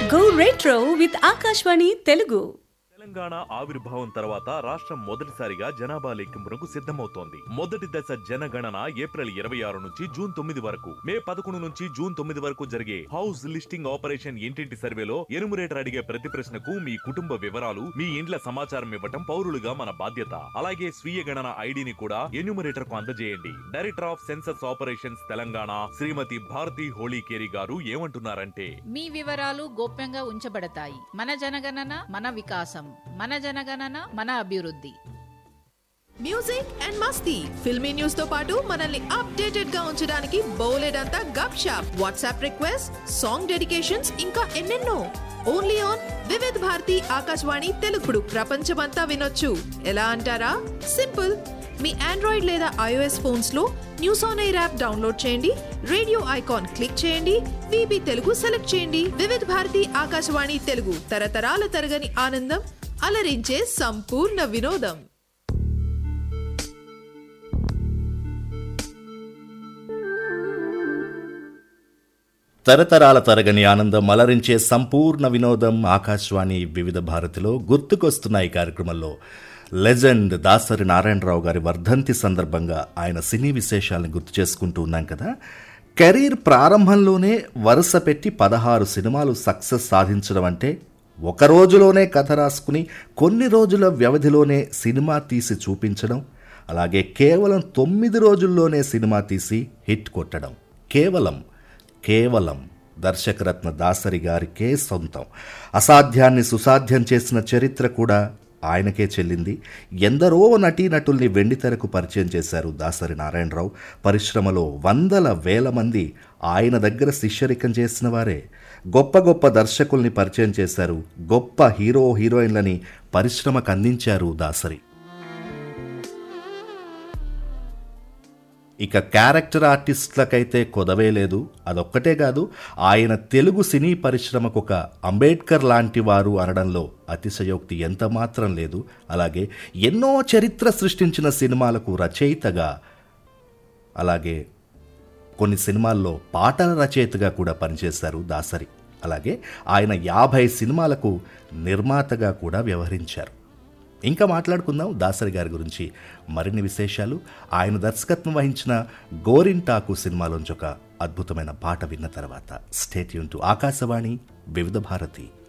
Go retro with Akashvani Telugu. Telangana ఆవిర్భావం తర్వాత రాష్ట్రం మొదటిసారిగా జనాభా లెక్కింపునకు సిద్ధమవుతోంది మొదటి దశ జనగణన ఏప్రిల్ ఇరవై ఆరు నుంచి జూన్ తొమ్మిది వరకు మే పదకొండు నుంచి జూన్ తొమ్మిది వరకు జరిగే హౌస్ లిస్టింగ్ ఆపరేషన్ ఇంటింటి సర్వేలో ఎనుమరేటర్ అడిగే ప్రతి ప్రశ్నకు మీ కుటుంబ వివరాలు మీ ఇండ్ల సమాచారం ఇవ్వటం పౌరులుగా మన బాధ్యత అలాగే స్వీయ గణన ఐడిని కూడా ఎన్యూమరేటర్ కు అందజేయండి director of census operations Telangana Shrimati Bharati Holikeri garu ఏమంటున్నారంటే మీ వివరాలు గోప్యంగా ఉంచబడతాయి మన జనగణన మన వికాసం మన జనగణన మన అభివృద్ధి మ్యూజిక్ అండ్ మస్తీ ఫిల్మీ న్యూస్ తో పాటు మనల్ని అప్డేటెడ్ గా ఉంచడానికి బోలెడంతా gupshup WhatsApp request song dedications ఇంకా ఎన్నెన్నో ఓన్లీ ఆన్ వివిధ్ భారతి ఆకాశవాణి తెలుగుడు ప్రపంచమంతా వినొచ్చు ఎలా అంటారా సింపుల్ మీ ఆండ్రాయిడ్ లేదా ఐఓఎస్ ఫోన్స్ లో news on air app download చేయండి రేడియో ఐకాన్ క్లిక్ చేయండి విబి తెలుగు సెలెక్ట్ చేయండి వివిధ్ భారతి ఆకాశవాణి తెలుగు తరతరాల తరగని ఆనందం అలరించే సంపూర్ణ వినోదం తరతరాల తరగని ఆనందం అలరించే సంపూర్ణ వినోదం ఆకాశవాణి వివిధ భారతిలో గుర్తుకొస్తున్న ఈ కార్యక్రమంలో లెజెండ్ దాసరి నారాయణరావు గారి వర్ధంతి సందర్భంగా ఆయన సినీ విశేషాలను గుర్తు చేసుకుంటూ ఉన్నాం కదా కెరీర్ ప్రారంభంలోనే వరుస పెట్టి పదహారు సినిమాలు సక్సెస్ సాధించడం అంటే ఒక రోజులోనే కథ రాసుకుని కొన్ని రోజుల వ్యవధిలోనే సినిమా తీసి చూపించడం అలాగే కేవలం తొమ్మిది రోజుల్లోనే సినిమా తీసి హిట్ కొట్టడం కేవలం కేవలం దర్శకరత్న దాసరి గారికే సొంతం అసాధ్యాన్ని సుసాధ్యం చేసిన చరిత్ర కూడా ఆయనకే చెల్లింది ఎందరో నటీనటుల్ని వెండితెరకు పరిచయం చేశారు దాసరి నారాయణరావు పరిశ్రమలో వందల వేల మంది ఆయన దగ్గర శిష్యరికం చేసిన వారే గొప్ప గొప్ప దర్శకుల్ని పరిచయం చేశారు గొప్ప హీరో హీరోయిన్లని పరిశ్రమకు అందించారు దాసరి ఇక క్యారెక్టర్ ఆర్టిస్టులకైతే కొదవే లేదు అదొక్కటే కాదు ఆయన తెలుగు సినీ పరిశ్రమకు ఒక అంబేద్కర్ లాంటి వారు అనడంలో అతిశయోక్తి ఎంత మాత్రం లేదు అలాగే ఎన్నో చరిత్ర సృష్టించిన సినిమాలకు రచయితగా అలాగే కొన్ని సినిమాల్లో పాటల రచయితగా కూడా పనిచేశారు దాసరి అలాగే ఆయన యాభై సినిమాలకు నిర్మాతగా కూడా వ్యవహరించారు ఇంకా మాట్లాడుకుందాం దాసరి గారి గురించి మరిన్ని విశేషాలు ఆయన దర్శకత్వం వహించిన గోరింటాకు సినిమాలోంచి ఒక అద్భుతమైన పాట విన్న తర్వాత స్టేట్ యూన్ టు ఆకాశవాణి వివిధ భారతి